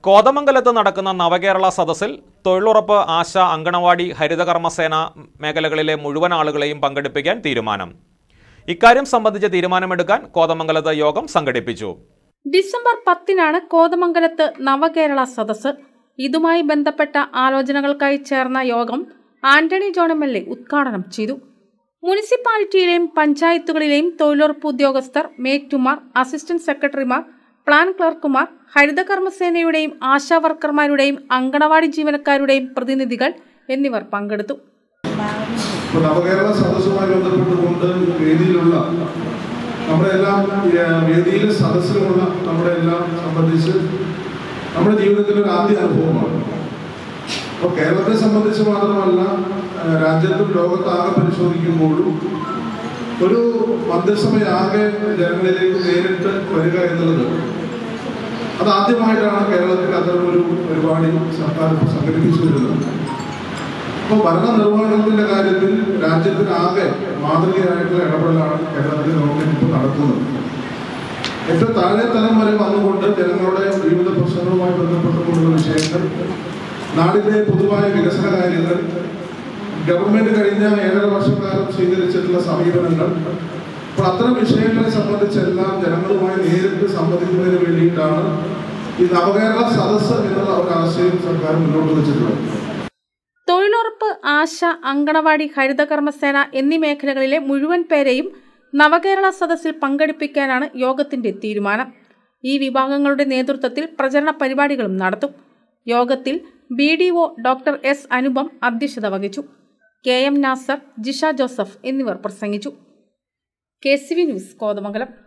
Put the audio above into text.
കോതമംഗലത്ത് നടക്കുന്ന നവകേരള സദസ്സിൽ തൊഴിലുറപ്പ് ആശ അങ്കണവാടി ഹരിതകർമ്മസേന മേഖലകളിലെ മുഴുവൻ ആളുകളെയും പങ്കെടുപ്പിക്കാൻ തീരുമാനം ഇക്കാര്യം സംബന്ധിച്ച് തീരുമാനമെടുക്കാൻ കോതമംഗലത്ത് യോഗം സംഘടിപ്പിച്ചു ഡിസംബർ പത്തിനാണ് കോതമംഗലത്ത് നവകേരള സദസ്സ് ഇതുമായി ബന്ധപ്പെട്ട ആലോചനകൾക്കായി ചേർന്ന യോഗം Antony John M L A ഉദ്ഘാടനം ചെയ്തു മുനിസിപ്പാലിറ്റിയിലെയും പഞ്ചായത്തുകളിലെയും തൊഴിലുറപ്പ് ഉദ്യോഗസ്ഥർ മേറ്റുമാർ അസിസ്റ്റന്റ് സെക്രട്ടറിമാർ പ്ലാൻ ക്ലർക്കുമാർ ഹരിതകർമ്മസേനയുടെയും ആശാ വർക്കർമാരുടെയും അങ്കണവാടി ജീവനക്കാരുടെയും പ്രതിനിധികൾ എന്നിവർ പങ്കെടുത്തു ഇപ്പൊ നവകേരള സദസ്സുമായി ബന്ധപ്പെട്ടുകൊണ്ട് വേദിയിലുള്ള നമ്മുടെ എല്ലാം ഏഹ്, വേദിയിലെ സദസ്സിലുമുള്ള നമ്മുടെ എല്ലാം സംബന്ധിച്ച് നമ്മുടെ ജീവിതത്തിലെ ഒരു ആദ്യ അനുഭവമാണ് അപ്പോൾ കേരളത്തെ സംബന്ധിച്ച് മാത്രമല്ല ഏഹ്, രാജ്യത്തും ലോകത്താകെ പരിശോധിക്കുമ്പോഴും ഒരു മന്ത്രിസഭയാകെ ജനങ്ങളിലേക്ക് നേരിട്ട് വരിക എന്നുള്ളത് അത് ആദ്യമായിട്ടാണ് കേരളത്തിൽ അത്തരമൊരു പരിപാടി സർക്കാർ ഇപ്പോൾ സംഘടിപ്പിച്ചു വരുന്നത് ഇപ്പോൾ ഭരണ നിർവഹണത്തിന്റെ കാര്യത്തിൽ രാജ്യത്തിനാകെ മാതൃകയായിട്ടുള്ള ഇടപെടലാണ് കേരളത്തിലെ ഗവൺമെന്റ് ഇപ്പോൾ നടത്തുന്നത് ഏറ്റവും താഴെ തലം വരെ വന്നുകൊണ്ട് ജനങ്ങളുടെ ജീവിത പ്രശ്നങ്ങളുമായി ബന്ധപ്പെട്ടുകൊണ്ടുള്ള വിഷയങ്ങൾ നാടിന്റെ പൊതുവായ വികസന കാര്യങ്ങൾ ഗവൺമെന്റ് കഴിഞ്ഞ ഏഴര വർഷക്കാലം സ്വീകരിച്ചിട്ടുള്ള സമീപനങ്ങൾ അപ്പോൾ അത്തരം വിഷയങ്ങളെ സംബന്ധിച്ചെല്ലാം ജനങ്ങളുമായി നേരിട്ട് സംവദിക്കുന്നതിന് വേണ്ടിയിട്ടാണ് ഈ നവകേരള സദസ്സ് എന്നുള്ള ഒരു ആശയം സർക്കാർ മുന്നോട്ട് വെച്ചിട്ടുള്ളത് തൊഴിലുറപ്പ് ആശ അങ്കണവാടി ഹരിതകർമ്മസേന എന്നീ മേഖലകളിലെ മുഴുവൻ പേരെയും നവകേരള സദസ്സിൽ പങ്കെടുപ്പിക്കാനാണ് യോഗത്തിന്റെ തീരുമാനം ഈ വിഭാഗങ്ങളുടെ നേതൃത്വത്തിൽ പ്രചരണ പരിപാടികളും നടത്തും യോഗത്തിൽ B D O doctor S Anupam അധ്യക്ഷത വഹിച്ചു കെ എം നാസർ ജിഷ ജോസഫ് എന്നിവർ പ്രസംഗിച്ചു K C V news Kothamangalam